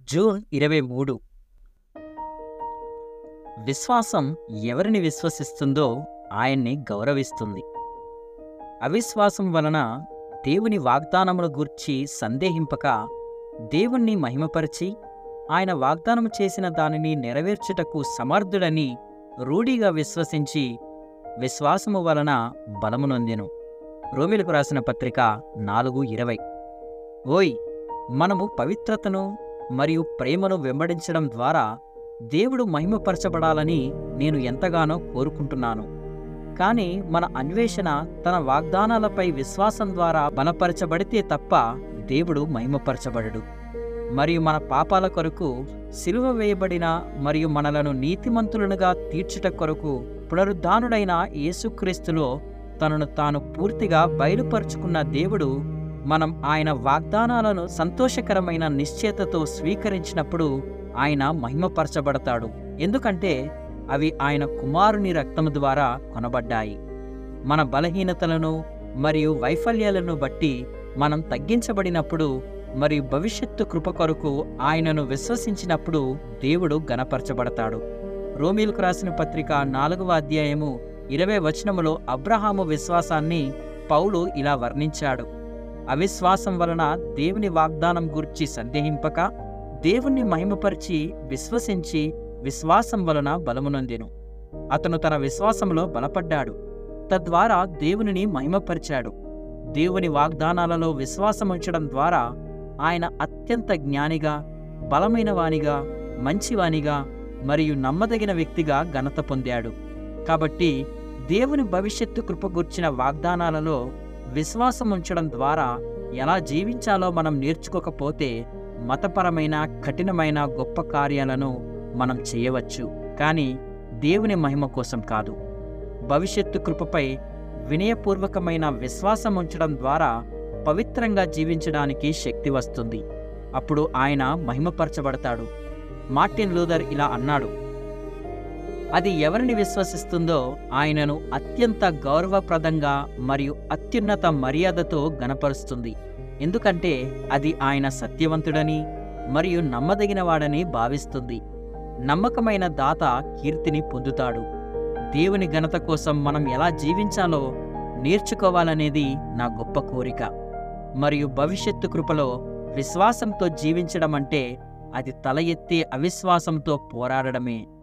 June ఇరవై మూడు విశ్వాసం ఎవరిని విశ్వసిస్తుందో ఆయన్ని గౌరవిస్తుంది అవిశ్వాసం వలన దేవుని వాగ్దానముల గూర్చి సందేహింపక దేవుణ్ణి మహిమపరిచి ఆయన వాగ్దానము చేసిన దానిని నెరవేర్చుటకు సమర్థుడని రూఢిగా విశ్వసించి విశ్వాసము వలన బలము నొందెను రోమిలకు రాసిన పత్రిక నాలుగు ఇరవై ఓయ్ మనము పవిత్రతను మరియు ప్రేమను వెంబడించడం ద్వారా దేవుడు మహిమపరచబడాలని నేను ఎంతగానో కోరుకుంటున్నాను కానీ మన అన్వేషణ తన వాగ్దానాలపై విశ్వాసం ద్వారా బలపరచబడితే తప్ప దేవుడు మహిమపరచబడడు మరియు మన పాపాల కొరకు సిలువ వేయబడిన మరియు మనలను నీతిమంతులనుగా తీర్చుట కొరకు పునరుద్ధానుడైన యేసుక్రీస్తులో తనను తాను పూర్తిగా బయలుపరుచుకున్న దేవుడు మనం ఆయన వాగ్దానాలను సంతోషకరమైన నిశ్చేతతో స్వీకరించినప్పుడు ఆయన మహిమపరచబడతాడు ఎందుకంటే అవి ఆయన కుమారుని రక్తము ద్వారా కొనబడ్డాయి మన బలహీనతలను మరియు వైఫల్యాలను బట్టి మనం తగ్గించబడినప్పుడు మరియు భవిష్యత్తు కృప కొరకు ఆయనను విశ్వసించినప్పుడు దేవుడు గనపరచబడతాడు రోమీలకు రాసిన పత్రిక నాలుగవ అధ్యాయము ఇరవై వచనములో అబ్రహాము విశ్వాసాన్ని పౌలు ఇలా వర్ణించాడు అవిశ్వాసం వలన దేవుని వాగ్దానం గురించి సందేహింపక దేవుణ్ణి మహిమపరిచి విశ్వసించి విశ్వాసం వలన బలమునొందెను అతను తన విశ్వాసంలో బలపడ్డాడు తద్వారా దేవునిని మహిమపరిచాడు దేవుని వాగ్దానాలలో విశ్వాసం ఉంచడం ద్వారా ఆయన అత్యంత జ్ఞానిగా బలమైన వానిగా మంచివానిగా మరియు నమ్మదగిన వ్యక్తిగా ఘనత పొందాడు కాబట్టి దేవుని భవిష్యత్తు కృపగూర్చిన వాగ్దానాలలో విశ్వాసం ఉంచడం ద్వారా ఎలా జీవించాలో మనం నేర్చుకోకపోతే మతపరమైన కఠినమైన గొప్ప కార్యాలను మనం చేయవచ్చు కానీ దేవుని మహిమ కోసం కాదు భవిష్యత్తు కృపపై వినయపూర్వకమైన విశ్వాసం ఉంచడం ద్వారా పవిత్రంగా జీవించడానికి శక్తి వస్తుంది అప్పుడు ఆయన మహిమపరచబడతాడు మార్టిన్ లూథర్ ఇలా అన్నాడు అది ఎవరిని విశ్వసిస్తుందో ఆయనను అత్యంత గౌరవప్రదంగా మరియు అత్యున్నత మర్యాదతో గనపరుస్తుంది ఎందుకంటే అది ఆయన సత్యవంతుడని మరియు నమ్మదగినవాడని భావిస్తుంది నమ్మకమైన దాత కీర్తిని పొందుతాడు దేవుని ఘనత కోసం మనం ఎలా జీవించాలో నేర్చుకోవాలనేది నా గొప్ప కోరిక మరియు భవిష్యత్తు కృపలో విశ్వాసంతో జీవించడం అంటే అది తల ఎత్తే అవిశ్వాసంతో పోరాడడమే